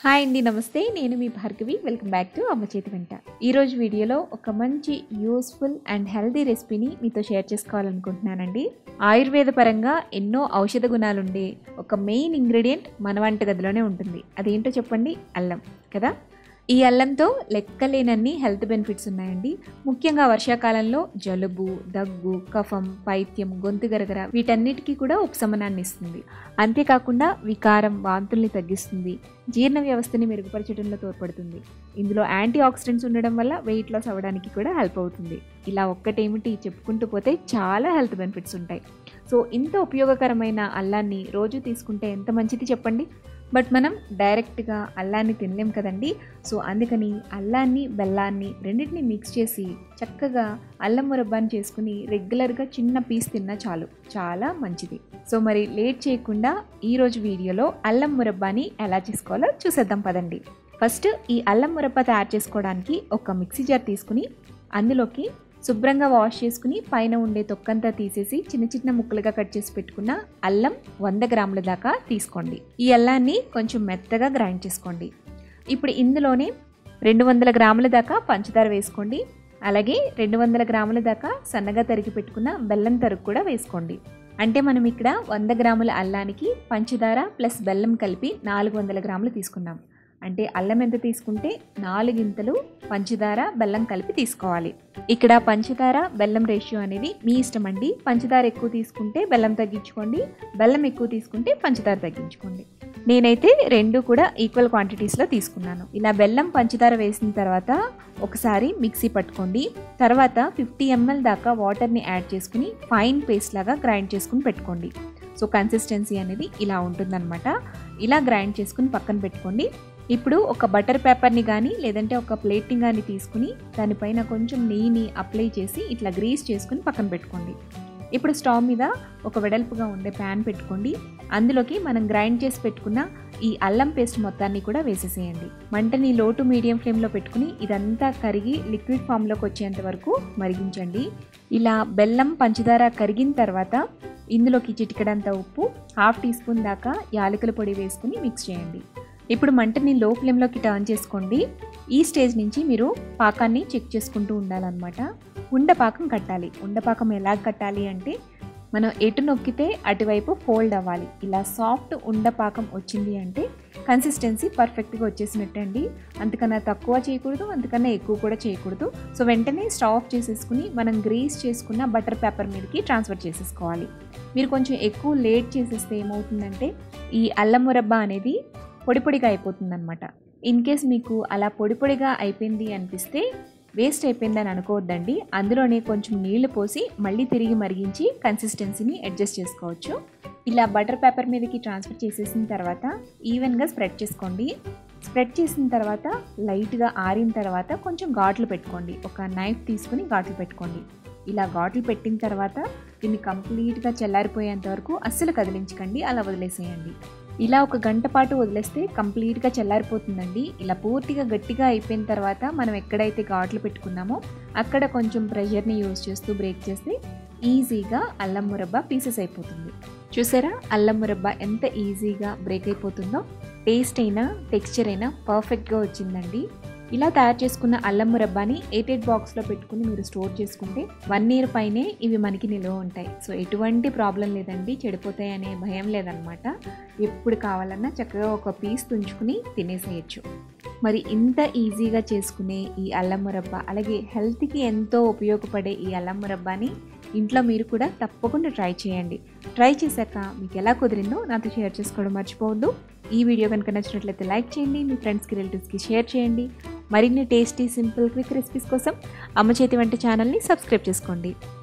hi అండి నమస్తే నేను మీ భార్గవి వెల్కమ్ బ్యాక్ టు అమ్మ చేతి వెంట ఈరోజు వీడియోలో ఒక మంచి యూస్ఫుల్ అండ్ హెల్దీ రెసిపీని మీతో షేర్ చేసుకోవాలనుకుంటున్నానండి ఆయుర్వేద పరంగా ఎన్నో ఔషధ గుణాలుండే ఒక మెయిన్ ఇంగ్రీడియంట్ మన వంటగదిలోనే ఉంటుంది అదేంటో చెప్పండి అల్లం కదా ఈ అల్లంతో లెక్కలేనన్ని హెల్త్ బెనిఫిట్స్ ఉన్నాయండి ముఖ్యంగా వర్షాకాలంలో జలుబు దగ్గు కఫం పైత్యం గొంతు గరగర వీటన్నిటికీ కూడా ఉపశమనాన్ని ఇస్తుంది అంతేకాకుండా వికారం వాంతుల్ని తగ్గిస్తుంది జీర్ణ వ్యవస్థని మెరుగుపరచడంలో తోడ్పడుతుంది ఇందులో యాంటీ ఆక్సిడెంట్స్ ఉండడం వల్ల వెయిట్ లాస్ అవ్వడానికి కూడా హెల్ప్ అవుతుంది ఇలా ఒక్కటేమిటి చెప్పుకుంటూ పోతే చాలా హెల్త్ బెనిఫిట్స్ ఉంటాయి సో ఇంత ఉపయోగకరమైన అల్లాన్ని రోజు తీసుకుంటే ఎంత మంచిది చెప్పండి బట్ మనం డైరెక్ట్గా అల్లాన్ని తినలేం కదండి సో అందుకని అల్లాన్ని బెల్లాన్ని రెండింటిని మిక్స్ చేసి చక్కగా అల్లం మురబ్బాని చేసుకుని రెగ్యులర్గా చిన్న పీస్ తిన్నా చాలు చాలా మంచిది సో మరి లేట్ చేయకుండా ఈరోజు వీడియోలో అల్లం మురబ్బాని ఎలా చేసుకోవాలో చూసేద్దాం పదండి ఫస్ట్ ఈ అల్లం మురబ్బా తయారు చేసుకోవడానికి ఒక మిక్సీ జార్ తీసుకుని అందులోకి శుభ్రంగా వాష్ చేసుకుని పైన ఉండే తొక్కంతా తీసేసి చిన్న చిన్న ముక్కలుగా కట్ చేసి పెట్టుకున్న అల్లం వంద గ్రాముల దాకా తీసుకోండి ఈ అల్లాన్ని కొంచెం మెత్తగా గ్రైండ్ చేసుకోండి ఇప్పుడు ఇందులోనే రెండు వందల గ్రాముల దాకా పంచదార వేసుకోండి అలాగే రెండు వందల గ్రాముల దాకా సన్నగా తరిగి పెట్టుకున్న బెల్లం తరుగు కూడా వేసుకోండి అంటే మనం ఇక్కడ వంద గ్రాముల అల్లానికి పంచదార ప్లస్ బెల్లం కలిపి నాలుగు వందల గ్రాములు తీసుకున్నాం అంటే అల్లం ఎంత తీసుకుంటే నాలుగింతలు పంచదార బెల్లం కలిపి తీసుకోవాలి ఇక్కడ పంచదార బెల్లం రేషియో అనేది మీ ఇష్టం అండి పంచదార ఎక్కువ తీసుకుంటే బెల్లం తగ్గించుకోండి బెల్లం ఎక్కువ తీసుకుంటే పంచదార తగ్గించుకోండి నేనైతే రెండు కూడా ఈక్వల్ క్వాంటిటీస్లో తీసుకున్నాను ఇలా బెల్లం పంచదార వేసిన తర్వాత ఒకసారి మిక్సీ పట్టుకోండి తర్వాత ఫిఫ్టీ ఎంఎల్ దాకా వాటర్ని యాడ్ చేసుకుని ఫైన్ పేస్ట్ లాగా గ్రైండ్ చేసుకుని పెట్టుకోండి సో కన్సిస్టెన్సీ అనేది ఇలా ఉంటుందన్నమాట ఇలా గ్రైండ్ చేసుకుని పక్కన పెట్టుకోండి ఇప్పుడు ఒక బటర్ పేపర్ని కానీ లేదంటే ఒక ప్లేట్ని కానీ తీసుకుని దానిపైన కొంచెం నెయ్యిని అప్లై చేసి ఇట్లా గ్రీస్ చేసుకుని పక్కన పెట్టుకోండి ఇప్పుడు స్టవ్ మీద ఒక వెడల్పుగా ఉండే ప్యాన్ పెట్టుకోండి అందులోకి మనం గ్రైండ్ చేసి పెట్టుకున్న ఈ అల్లం పేస్ట్ మొత్తాన్ని కూడా వేసేసేయండి మంటని లో టు మీడియం ఫ్లేమ్లో పెట్టుకుని ఇదంతా కరిగి లిక్విడ్ ఫామ్లోకి వచ్చేంత వరకు మరిగించండి ఇలా బెల్లం పంచదార కరిగిన తర్వాత ఇందులోకి చిటికడంత ఉప్పు హాఫ్ టీ స్పూన్ దాకా యాలకుల పొడి వేసుకుని మిక్స్ చేయండి ఇప్పుడు మంటని లో ఫ్లేమ్లోకి టర్న్ చేసుకోండి ఈ స్టేజ్ నుంచి మీరు పాకాన్ని చెక్ చేసుకుంటూ ఉండాలన్నమాట ఉండపాకం కట్టాలి ఉండపాకం ఎలా కట్టాలి అంటే మనం ఎటు నొక్కితే అటువైపు ఫోల్డ్ అవ్వాలి ఇలా సాఫ్ట్ ఉండపాకం వచ్చింది అంటే కన్సిస్టెన్సీ పర్ఫెక్ట్గా వచ్చేసినట్టు అండి అంతకన్నా తక్కువ చేయకూడదు అంతకన్నా ఎక్కువ కూడా చేయకూడదు సో వెంటనే స్టవ్ ఆఫ్ చేసేసుకుని మనం గ్రీస్ చేసుకున్న బటర్ పేపర్ మీదకి ట్రాన్స్ఫర్ చేసేసుకోవాలి మీరు కొంచెం ఎక్కువ లేట్ చేసేస్తే ఏమవుతుందంటే ఈ అల్లం మురబ్బా అనేది పొడి పొడిగా అయిపోతుందన్నమాట ఇన్ కేస్ మీకు అలా పొడి పొడిగా అయిపోయింది అనిపిస్తే వేస్ట్ అయిపోయిందని అనుకోవద్దండి అందులోనే కొంచెం నీళ్లు పోసి మళ్ళీ తిరిగి మరిగించి కన్సిస్టెన్సీని అడ్జస్ట్ చేసుకోవచ్చు ఇలా బటర్ పేపర్ మీదకి ట్రాన్స్ఫర్ చేసేసిన తర్వాత ఈవెన్గా స్ప్రెడ్ చేసుకోండి స్ప్రెడ్ చేసిన తర్వాత లైట్గా ఆరిన తర్వాత కొంచెం ఘాట్లు పెట్టుకోండి ఒక నైఫ్ తీసుకుని ఘాట్లు పెట్టుకోండి ఇలా ఘాట్లు పెట్టిన తర్వాత దీన్ని కంప్లీట్గా చల్లారిపోయేంత వరకు అస్సలు కదిలించకండి అలా వదిలేసేయండి ఇలా ఒక గంట పాటు వదిలేస్తే కంప్లీట్గా చల్లారిపోతుందండి ఇలా పూర్తిగా గట్టిగా అయిపోయిన తర్వాత మనం ఎక్కడైతే ఘాట్లు పెట్టుకున్నామో అక్కడ కొంచెం ప్రెషర్ని యూజ్ చేస్తూ బ్రేక్ చేస్తే ఈజీగా అల్లం మురబ్బా పీసెస్ అయిపోతుంది చూసారా అల్లం మురబ్బా ఎంత ఈజీగా బ్రేక్ అయిపోతుందో టేస్ట్ అయినా టెక్స్చర్ అయినా పర్ఫెక్ట్గా వచ్చిందండి ఇలా తయారు చేసుకున్న అల్లం మురబ్బాని ఎయిటెడ్ బాక్స్లో పెట్టుకుని మీరు స్టోర్ చేసుకుంటే వన్ ఇయర్ పైనే ఇవి మనకి నిల్వ ఉంటాయి సో ఎటువంటి ప్రాబ్లం లేదండి చెడిపోతాయి అనే భయం లేదనమాట ఎప్పుడు కావాలన్నా చక్కగా ఒక పీస్ తుంచుకుని తినేసేయచ్చు మరి ఇంత ఈజీగా చేసుకునే ఈ అల్లం మురబ్బా అలాగే హెల్త్కి ఎంతో ఉపయోగపడే ఈ అల్లం మురబ్బాని ఇంట్లో మీరు కూడా తప్పకుండా ట్రై చేయండి ట్రై చేశాక మీకు ఎలా కుదిరిందో నాతో షేర్ చేసుకోవడం మర్చిపోవద్దు ఈ వీడియో కనుక నచ్చినట్లయితే లైక్ చేయండి మీ ఫ్రెండ్స్కి రిలేటివ్స్కి షేర్ చేయండి మరిన్ని టేస్టీ సింపుల్ క్విక్ రెసిపీస్ కోసం అమ్మ చేతి వంట ఛానల్ని సబ్స్క్రైబ్ చేసుకోండి